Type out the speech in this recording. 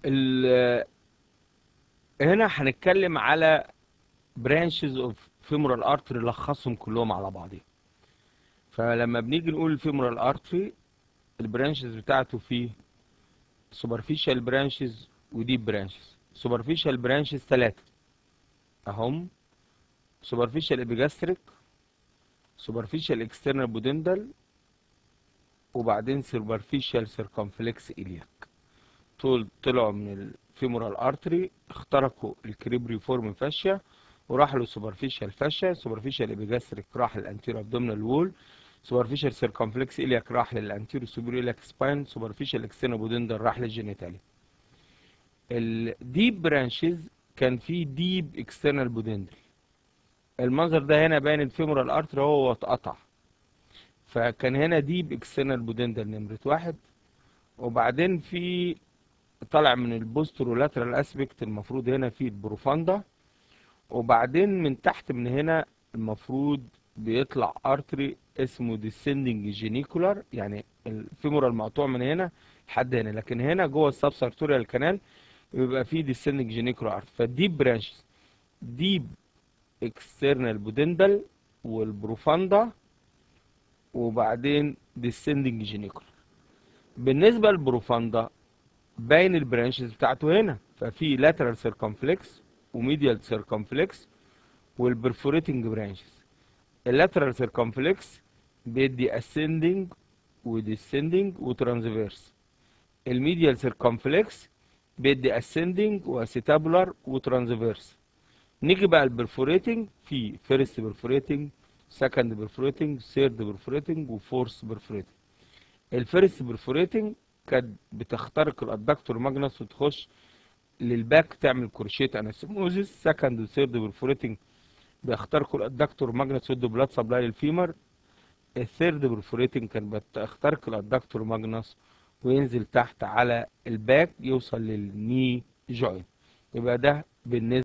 ال- هنا هنتكلم على برانشز اوف فيمورال ارتري نلخصهم كلهم على بعضهم فلما بنيجي نقول الفيمورال ارتري البرانشز بتاعته فيه سوبرفيشال برانشز وديب برانشز سوبرفيشال برانشز ثلاثة اهم سوبرفيشال ابيجاستريك سوبرفيشال اكسترنال بودندل وبعدين سوبرفيشال سيركمفلكس الياك طول طلعوا من الفيمورال ارتري اخترقوا الكريبري فورم فاشيا وراح له سوبرفيشال فاشيا سوبرفيشال ابيجاستريك راح للانتيرو ابدومينال وول سوبرفيشال سيركمفلكس الياك راح للانتيرو سوبر الياك سباين سوبرفيشال اكسترنال بودندل راح للجينيتاليا الديب برانشز كان في ديب اكسترنال بودندل المنظر ده هنا باين الفيمورال ارتري هو اتقطع فكان هنا ديب اكسترنال بودندل نمرة واحد وبعدين في طالع من البوسترولاترال اسبكت المفروض هنا في البروفاندا وبعدين من تحت من هنا المفروض بيطلع ارتري اسمه ديسندنج جينيكولار يعني الفيمورال مقطوع من هنا لحد هنا لكن هنا جوه السبسارتوريال كانال بيبقى فيه ديسندنج جينيكولار ارتري فالديب برانشز ديب اكسترنال بودندل والبروفاندا وبعدين ديسندنج جينيكولار بالنسبه للبروفاندا باين البرانشز بتاعته هنا ففي لاترال سيركمفلكس وميديال سيركمفلكس والبرفوريتنج برانشز اللاترال سيركمفلكس بيدي اسcending وديسcending وترانسفيرس الميديال سيركمفلكس بيدي اسcending واسيتابولار وترانسفيرس نيجي بقى البرفوريتنج في فيرست برفوريتنج سكند برفوريتنج ثيرد برفوريتنج وفورث برفوريتنج الفيرست برفوريتنج كانت بتخترق الادكتور ماجنس وتخش للباك تعمل كروشيت اناسيموزيس سكند وثيرد برفوريتنج بيخترقوا الادكتور ماجنس ويدوا بلاد سبلاي للفيمر الثيرد برفوريتنج كان بتخترق الادكتور ماجنس وينزل تحت على الباك يوصل للني جوينت يبقى ده بالنسبه